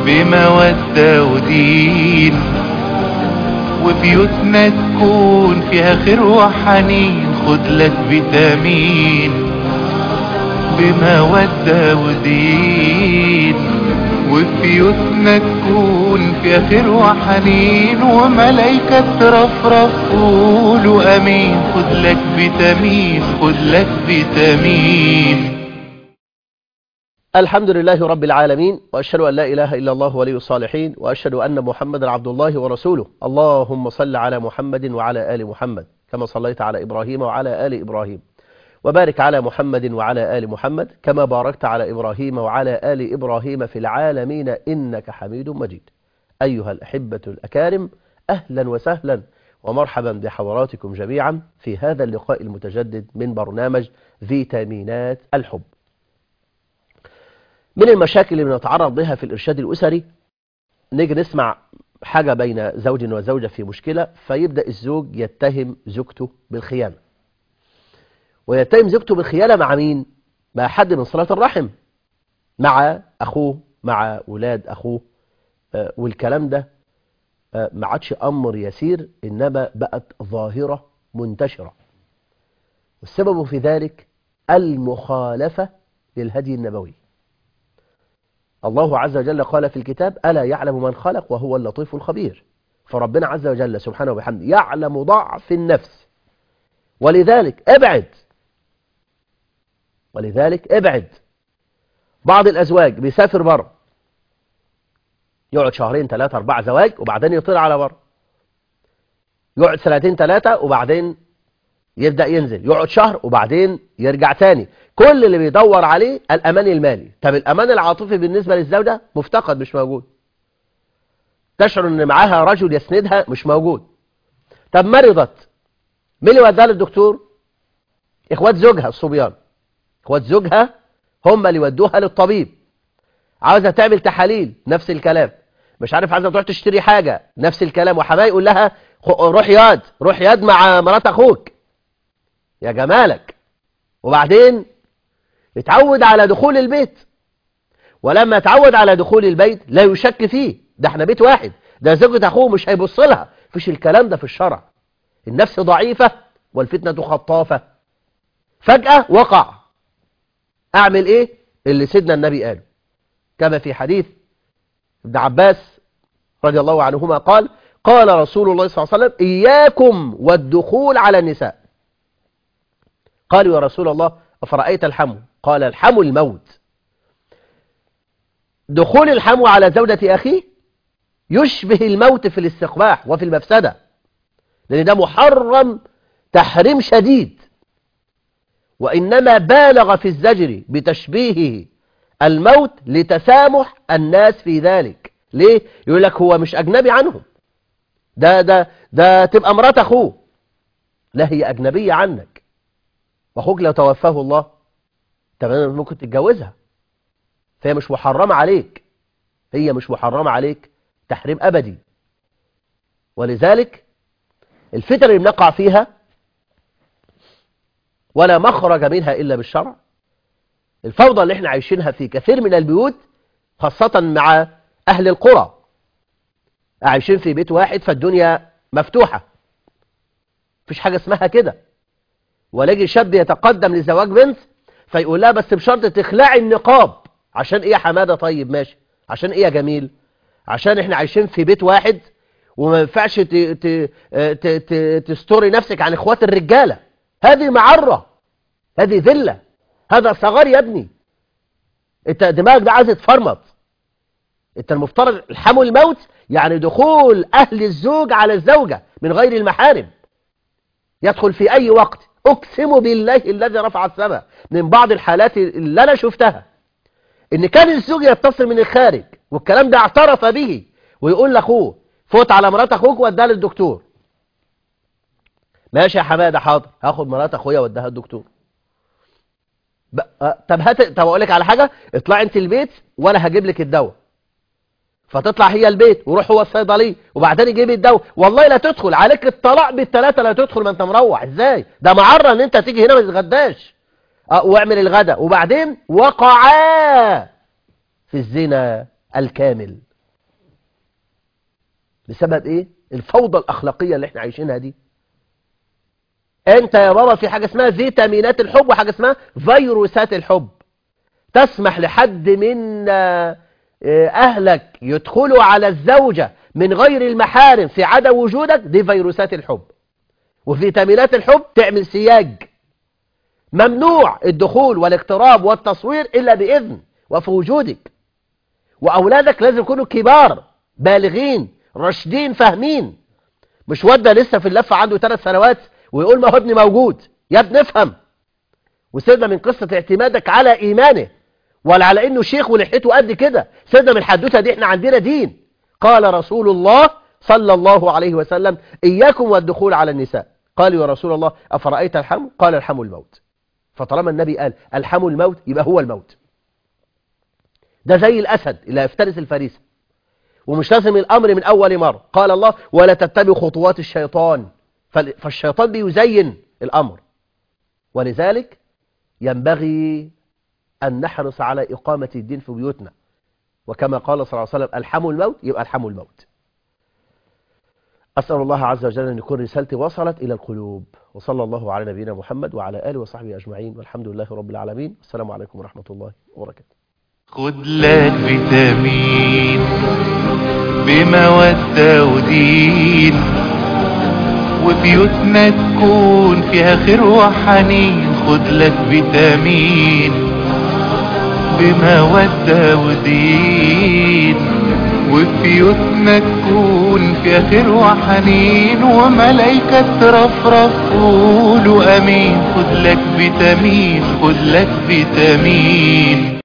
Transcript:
بمودة ودين وبيوتنا تكون فيها خير وحنين خد لك فيتامين بمودة ودين وبيوتنا تكون فيها خير وحنين وملايكة ترفرف قولوا امين خد لك فيتامين خد لك فيتامين الحمد لله رب العالمين وأشهد أن لا إله إلا الله ولي الصالحين وأشهد أن محمدا عبد الله ورسوله اللهم صل على محمد وعلى آل محمد كما صليت على إبراهيم وعلى آل إبراهيم وبارك على محمد وعلى آل محمد كما باركت على إبراهيم وعلى آل إبراهيم في العالمين إنك حميد مجيد أيها الأحبة الأكارم أهلا وسهلا ومرحبا بحضراتكم جميعا في هذا اللقاء المتجدد من برنامج فيتامينات الحب من المشاكل اللي بنتعرض لها في الإرشاد الأسري نيجي نسمع حاجة بين زوج وزوجة في مشكلة فيبدأ الزوج يتهم زوجته بالخيانة ويتهم زوجته بالخيانة مع مين؟ مع حد من صلاة الرحم مع أخوه مع أولاد أخوه آه، والكلام ده آه، ما عادش أمر يسير إنما بقت ظاهرة منتشرة والسبب في ذلك المخالفة للهدي النبوي الله عز وجل قال في الكتاب ألا يعلم من خلق وهو اللطيف الخبير فربنا عز وجل سبحانه وبحمده يعلم ضعف النفس ولذلك ابعد ولذلك ابعد بعض الأزواج بيسافر بره يقعد شهرين ثلاثة أربعة زواج وبعدين يطير على بره يقعد سنتين ثلاثة وبعدين يبدأ ينزل يقعد شهر وبعدين يرجع تاني كل اللي بيدور عليه الأمان المالي طب الأمان العاطفي بالنسبة للزوجة مفتقد مش موجود تشعر ان معاها رجل يسندها مش موجود طب مرضت مين اللي وداها للدكتور اخوات زوجها الصبيان اخوات زوجها هم اللي ودوها للطبيب عاوزة تعمل تحاليل نفس الكلام مش عارف عايزة تروح تشتري حاجة نفس الكلام وحماية يقول لها خ- روح ياد روح ياد مع مرات اخوك يا جمالك وبعدين اتعود على دخول البيت ولما اتعود على دخول البيت لا يشك فيه ده احنا بيت واحد ده زوجة اخوه مش هيبص لها فيش الكلام ده في الشرع النفس ضعيفة والفتنة خطافة فجأة وقع اعمل ايه اللي سيدنا النبي قاله كما في حديث ابن عباس رضي الله عنهما قال قال رسول الله صلى الله عليه وسلم إياكم والدخول على النساء قالوا يا رسول الله أفرأيت الحمو قال الحمو الموت دخول الحمو على زوجة أخيه يشبه الموت في الاستقباح وفي المفسدة لأن ده محرم تحريم شديد وإنما بالغ في الزجر بتشبيهه الموت لتسامح الناس في ذلك ليه؟ يقول لك هو مش أجنبي عنهم ده ده ده تبقى مرات أخوه لا هي أجنبية عنك وأخوك لو توفاه الله تمام ممكن تتجوزها فهي مش محرمة عليك هي مش محرمة عليك تحريم أبدي ولذلك الفتن اللي بنقع فيها ولا مخرج منها إلا بالشرع الفوضى اللي احنا عايشينها في كثير من البيوت خاصة مع أهل القرى عايشين في بيت واحد فالدنيا مفتوحة مفيش حاجة اسمها كده ولاجي شاب يتقدم لزواج بنت فيقول لها بس بشرط تخلعي النقاب عشان ايه يا حماده طيب ماشي عشان ايه يا جميل عشان احنا عايشين في بيت واحد وما ينفعش ت- ت- ت- ت- تستوري نفسك عن اخوات الرجاله هذه معره هذه ذله هذا صغار يا ابني انت دماغك ده عايز يتفرمط انت المفترض الحمو الموت يعني دخول اهل الزوج على الزوجه من غير المحارم يدخل في أي وقت أقسم بالله الذي رفع السماء من بعض الحالات اللي أنا شفتها إن كان الزوج يتصل من الخارج والكلام ده اعترف به ويقول لأخوه فوت على مرات أخوك وادها للدكتور ماشي يا حمادة حاضر هاخد مرات أخويا وادها الدكتور ب... آه، طب هات طب أقول لك على حاجة اطلع أنت البيت وأنا هجيب لك الدواء فتطلع هي البيت وروح هو الصيدليه وبعدين يجيب الدواء والله لا تدخل عليك الطلاق بالثلاثه لا تدخل ما انت مروح ازاي ده معره ان انت تيجي هنا ما تتغداش اه واعمل الغداء وبعدين وقعا في الزنا الكامل بسبب ايه الفوضى الاخلاقيه اللي احنا عايشينها دي انت يا بابا في حاجه اسمها فيتامينات الحب وحاجه اسمها فيروسات الحب تسمح لحد من آه، آه، اهلك يدخلوا على الزوجه من غير المحارم في عدم وجودك دي فيروسات الحب وفيتامينات الحب تعمل سياج ممنوع الدخول والاقتراب والتصوير إلا بإذن وفي وجودك وأولادك لازم يكونوا كبار بالغين راشدين فاهمين مش ودى لسه في اللفة عنده ثلاث سنوات ويقول ما هو ابني موجود يا ابني افهم وسيبنا من قصة اعتمادك على إيمانه ولا على إنه شيخ ولحيته قد كده سيبنا من الحدوتة دي احنا عندنا دين قال رسول الله صلى الله عليه وسلم إياكم والدخول على النساء قالوا يا رسول الله أفرأيت الحم قال الحم الموت فطالما النبي قال الحم الموت يبقى هو الموت ده زي الأسد اللي يفترس الفريسة ومش لازم الأمر من أول مرة قال الله ولا تتبع خطوات الشيطان فال- فالشيطان بيزين الأمر ولذلك ينبغي أن نحرص على إقامة الدين في بيوتنا وكما قال صلى الله عليه وسلم الحم الموت يبقى الحم الموت أسأل الله عز وجل أن يكون رسالتي وصلت إلى القلوب وصلى الله على نبينا محمد وعلى آله وصحبه أجمعين والحمد لله رب العالمين السلام عليكم ورحمة الله وبركاته خد لك فيتامين بمودة ودين وبيوتنا تكون فيها خير وحنين خد لك فيتامين بمودة ودين وبيوتنا تكون فيها خير وحنين وملايكة ترفرف قولوا امين خد لك فيتامين خد لك فيتامين